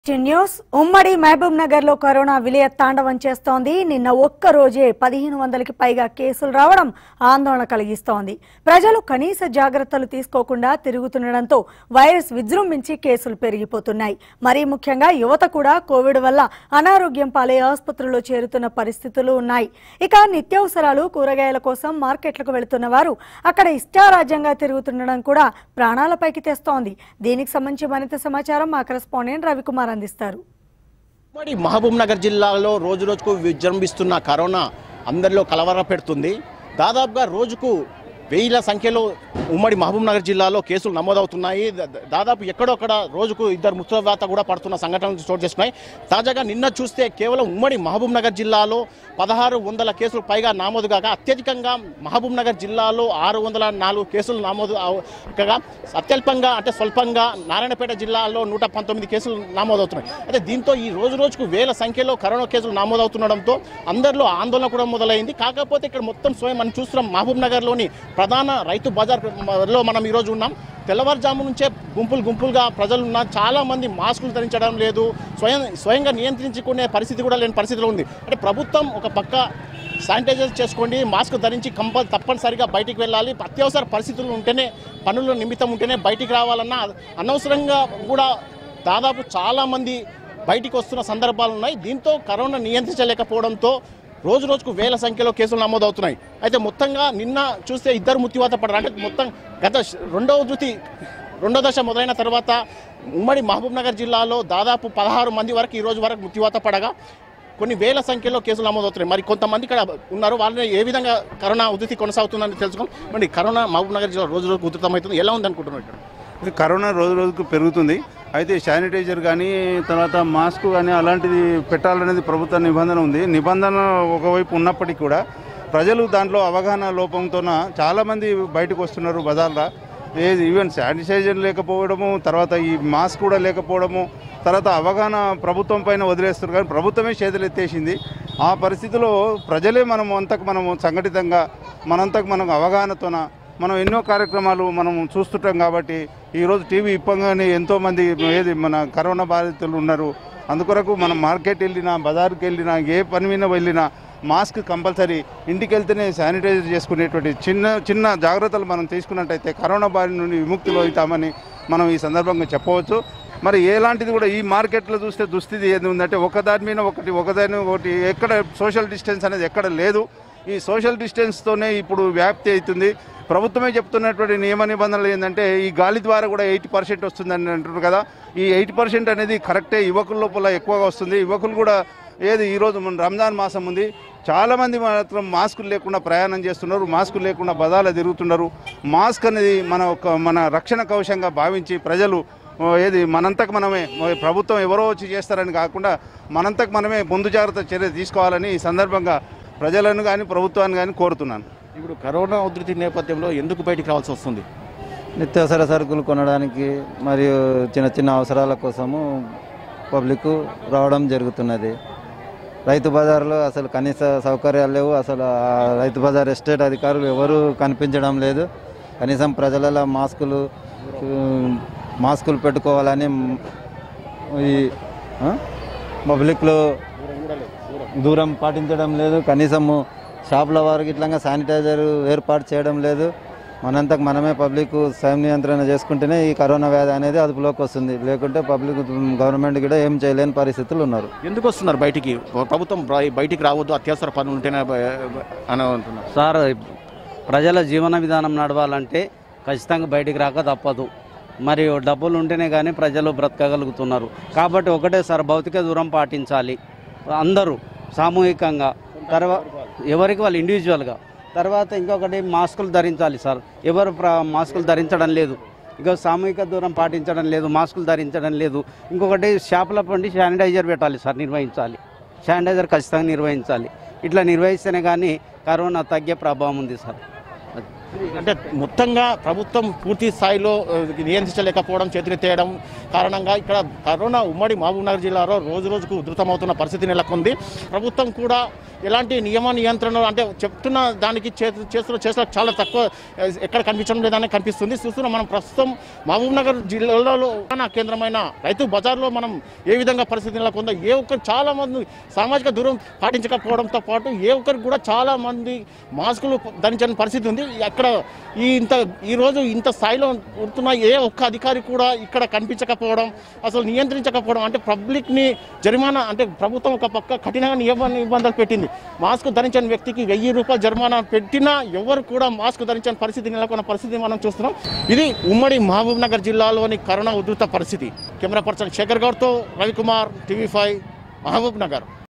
News ఉమ్మడి మహబూబ్ నగర్ లో corona విలయ తాండవం చేస్తోంది నిన్న ఒక్క రోజే పదిహేను వందలకి పైగా కేసులు రావడం ఆందోళన కలిగిస్తోంది ప్రజలు కనీస జాగ్రత్తలు తీసుకోకుండా తిరుగుతుండడంతో వైరస్ విజృంభించి కేసులు పెరిగిపోతున్నాయి మరీ ముఖ్యంగా యువత కూడా కోవిడ్ వల్ల అనారోగ్యం పాలై ఆసుపత్రుల్లో చేరుతున్న పరిస్థితులు ఉన్నాయి ఇక నిత్యావసరాలు కూరగాయల కోసం మార్కెట్లకు వెళుతున్న వారు అక్కడ ఇష్టారాజ్యంగా తిరుగుతుండడం కూడా ప్రాణాలపైకి తెస్తోంది దీనికి సంబంధించి మరింత సమాచారం మా కరెస్పాండెంట్ రవికుమార్ అందిస్తారు ఉమ్మడి మహబూబ్ నగర్ జిల్లాలో రోజు రోజుకు విజృంభిస్తున్న కరోనా అందరిలో కలవర పెడుతుంది దాదాపుగా రోజుకు వేల సంఖ్యలో ఉమ్మడి మహబూబ్ నగర్ జిల్లాలో కేసులు నమోదవుతున్నాయి దా- దా- దాదాపు ఎక్కడొక్కడ రోజుకు ఇద్దరు మృతువాత కూడా పడుతున్న సంఘటనలు చోటు చేసుకున్నాయి తాజాగా నిన్న చూస్తే కేవలం ఉమ్మడి మహబూబ్ నగర్ జిల్లాలో పదహారు వందల కేసులు పైగా నమోదు కాగా అత్యధికంగా మహబూబ్ నగర్ జిల్లాలో ఆరు వందల నాలుగు కేసులు నమోదు అవ- కాగా అత్యల్పంగా అంటే స్వల్పంగా నారాయణపేట జిల్లాలో నూట పంతొమ్మిది కేసులు నమోదవుతున్నాయి అయితే దీంతో ఈ రోజు రోజుకు వేల సంఖ్యలో కరోనా కేసులు నమోదవుతుండడంతో అందరిలో ఆందోళన కూడా మొదలైంది కాకపోతే ఇక్కడ మొత్తం స్వయం మనం చూస్తున్నాం మహబూబ్ నగర్లోని ప్రధాన రైతు బజార్ లో మనం ఈరోజు ఉన్నాం తెల్లవారుజాము నుంచే గుంపులు గుంపులుగా ప్రజలు ఉన్న చాలా మంది మాస్కులు ధరించడం లేదు స్వయం స్వయంగా నియంత్రించుకునే పరిస్థితి కూడా లేని పరిస్థితిలో ఉంది అంటే ప్రభుత్వం ఒక పక్క శానిటైజర్ చేసుకోండి మాస్క్ ధరించి కంపల్ తప్పనిసరిగా బయటికి వెళ్ళాలి అత్యవసర పరిస్థితులు ఉంటేనే పనుల నిమిత్తం ఉంటేనే బయటికి రావాలన్నా అనవసరంగా కూడా దాదాపు చాలామంది బయటికి వస్తున్న సందర్భాలు ఉన్నాయి దీంతో కరోనా నియంత్రించలేకపోవడంతో రోజు రోజుకు వేల సంఖ్యలో కేసులు నమోదవుతున్నాయి అయితే మొత్తంగా నిన్న చూస్తే ఇద్దరు మృత్యువాత పడ్డారు అంటే మొత్తం గత శ- రెండవ ధృతి రెండో దశ మొదలైన తర్వాత ఉమ్మడి మహబూబ్ నగర్ జిల్లాలో దాదాపు పదహారు మంది వరకు ఈ రోజు వరకు మృత్యువాత పడగా కొన్ని వేల సంఖ్యలో కేసులు నమోదవుతున్నాయి మరి కొంతమంది ఇక్కడ ఉన్నారు వాళ్ళని ఏ విధంగా కరోనా ఉధృతి కొనసాగుతుందని తెలుసుకోండి మరి కరోనా మహబూబ్ నగర్ జిల్లా రోజు రోజుకు ఉధృతమవుతుంది ఎలా ఉంది అనుకుంటున్నారు ఇక్కడ ఇది కరోనా రోజు రోజుకు పెరుగుతుంది అయితే శానిటైజర్ కానీ తర్వాత మాస్క్ కానీ అలాంటిది పెట్టాలనేది ప్రభుత్వ నిబంధన ఉంది నిబంధన ఒకవైపు ఉన్నప్పటికీ కూడా ప్రజలు దాంట్లో అవగాహన లోపంతోన చాలామంది బయటకు వస్తున్నారు బజార్లో ఏది ఈవెన్ శానిటైజర్ లేకపోవడము తర్వాత ఈ మాస్క్ కూడా లేకపోవడము తర్వాత అవగాహన ప్రభుత్వం పైన వదిలేస్తారు కానీ ప్రభుత్వమే చేతులు ఎత్తేసింది ఆ పరిస్థితిలో ప్రజలే మనం అంతకు మనము సంఘటితంగా మనంతకు మనం అవగాహనతోన మనం ఎన్నో కార్యక్రమాలు మనం చూస్తుంటాం కాబట్టి ఈరోజు టీవీ ఇప్పంగానే ఎంతోమంది ఏది మన కరోనా బాధితులు ఉన్నారు అందుకొరకు మనం మార్కెట్ వెళ్ళినా బజార్కి వెళ్ళినా ఏ పని మీద వెళ్ళినా మాస్క్ కంపల్సరీ ఇంటికి వెళ్తేనే శానిటైజర్ చేసుకునేటువంటి చిన్న చిన్న జాగ్రత్తలు మనం తీసుకున్నట్టయితే కరోనా బారి నుండి విముక్తులు అవుతామని మనం ఈ సందర్భంగా చెప్పవచ్చు మరి ఎలాంటిది కూడా ఈ మార్కెట్లో చూస్తే దుస్థితి ఏది ఉందంటే ఒకదాని మీద ఒకటి ఒకదాని ఒకటి ఎక్కడ సోషల్ డిస్టెన్స్ అనేది ఎక్కడ లేదు ఈ సోషల్ డిస్టెన్స్తోనే ఇప్పుడు వ్యాప్తి అవుతుంది ప్రభుత్వమే చెప్తున్నటువంటి నియమ నిబంధనలు ఏంటంటే ఈ గాలి ద్వారా కూడా ఎయిటీ పర్సెంట్ వస్తుందని అంటున్నారు కదా ఈ ఎయిటీ పర్సెంట్ అనేది కరెక్టే యువకుల లోపల ఎక్కువగా వస్తుంది యువకులు కూడా ఏది ఈరోజు మన రంజాన్ మాసం ఉంది చాలామంది మాత్రం మాస్కులు లేకుండా ప్రయాణం చేస్తున్నారు మాస్కులు లేకుండా బదాల తిరుగుతున్నారు మాస్క్ అనేది మన ఒక మన రక్షణ కవచంగా భావించి ప్రజలు ఓ, ఏది మనంతకు మనమే ఓ, ప్రభుత్వం ఎవరో వచ్చి చేస్తారని కాకుండా మనంతకు మనమే ముందు జాగ్రత్త చర్య తీసుకోవాలని ఈ సందర్భంగా ప్రజలను కానీ ప్రభుత్వాన్ని కానీ కోరుతున్నాను ఇప్పుడు కరోనా ఉధృతి నేపథ్యంలో ఎందుకు బయటికి రావాల్సి వస్తుంది నిత్యావసర సరుకులు కొనడానికి మరియు చిన్న చిన్న అవసరాల కోసము పబ్లిక్ రావడం జరుగుతున్నది రైతు బజార్లో అసలు కనీస సౌకర్యాలు లేవు అసలు ఆ రైతు బజార్ ఎస్టేట్ అధికారులు ఎవరు కనిపించడం లేదు కనీసం ప్రజలలో మాస్కులు ఉమ్, మాస్కులు పెట్టుకోవాలని మ్, ఈ ఆ? పబ్లిక్లో దూరం పాటించడం లేదు కనీసము షాపుల వారికి ఇట్లా శానిటైజర్ ఏర్పాటు చేయడం లేదు మనంతకు మనమే పబ్లిక్ స్వయం నియంత్రణ చేసుకుంటేనే ఈ కరోనా వ్యాధి అనేది అదుపులోకి వస్తుంది లేకుంటే పబ్లిక్ గవర్నమెంట్ కూడా ఏం చేయలేని పరిస్థితులు ఉన్నారు ఎందుకు వస్తున్నారు బయటికి ప్రభుత్వం బయ- బయటికి రావద్దు అత్యవసర పనులు ఉంటేనే బ- అని అంటున్నారు సార్ ప్రజల జీవన విధానం నడవాలంటే ఖచ్చితంగా బయటికి రాక తప్పదు మరియు డబ్బులు ఉంటేనే కానీ ప్రజలు బ్రతకగలుగుతున్నారు కాబట్టి ఒకటే సార్ భౌతిక దూరం పాటించాలి అందరూ సామూహికంగా తర్వాత ఎవరికి వాళ్ళు ఇండివిజువల్గా తర్వాత ఇంకొకటి మాస్కులు ధరించాలి సార్ ఎవరు ప్ర మాస్కులు ధరించడం లేదు ఇక సామూహిక దూరం పాటించడం లేదు మాస్కులు ధరించడం లేదు ఇంకొకటి షాపుల పండి శానిటైజర్ పెట్టాలి సార్ నిర్వహించాలి శానిటైజర్ ఖచ్చితంగా నిర్వహించాలి ఇట్లా నిర్వహిస్తేనే కానీ కరోనా తగ్గే ప్రభావం ఉంది సార్ అంటే మొత్తంగా ప్రభుత్వం పూర్తి స్థాయిలో ఆ, నియంత్రించలేకపోవడం చేతులెత్తేయడం కారణంగా ఇక్కడ కరోనా ఉమ్మడి మహబూబ్నగర్ జిల్లాలో రోజు రోజుకు ఉధృతమవుతున్న పరిస్థితి నెలకొంది ప్రభుత్వం కూడా ఎలాంటి నియమ నియంత్రణ అంటే చెప్తున్న దానికి చేతు చేస్తున్న చేసిన చాలా తక్కువ ఆ, ఎక్కడ కనిపించడం లేదని కనిపిస్తుంది చూస్తున్నాం మనం ప్రస్తుతం మహబూబ్నగర్ జిల్లాలో ప్రధాన కేంద్రమైన రైతు బజార్లో మనం ఏ విధంగా పరిస్థితి నెలకొందో ఏ ఒక్కరు చాలా మంది సామాజిక దూరం పాటించకపోవడంతో పాటు ఏ ఒక్కరికి కూడా చాలా మంది మాస్కులు ధరించని పరిస్థితి ఉంది అక్కడ ఈ ఇంత ఈ రోజు ఇంత స్థాయిలో ఉంటున్న ఏ ఒక్క అధికారి కూడా ఇక్కడ కనిపించకపోవడం అసలు నియంత్రించకపోవడం అంటే పబ్లిక్ని జరిమానా అంటే ప్రభుత్వం ఒక పక్క కఠినంగా నియమ నిబంధనలు పెట్టింది మాస్క్ ధరించని వ్యక్తికి వెయ్యి రూపాయల జరిమానా పెట్టినా ఎవరు కూడా మాస్క్ ధరించని పరిస్థితి నెలకొన్న పరిస్థితి మనం చూస్తున్నాం ఇది ఉమ్మడి మహబూబ్ నగర్ జిల్లాలోని కరోనా ఉధృత పరిస్థితి కెమెరా పర్సన్ శేఖర్ గౌడ్తో రవికుమార్ టీవీ ఫైవ్ మహబూబ్ నగర్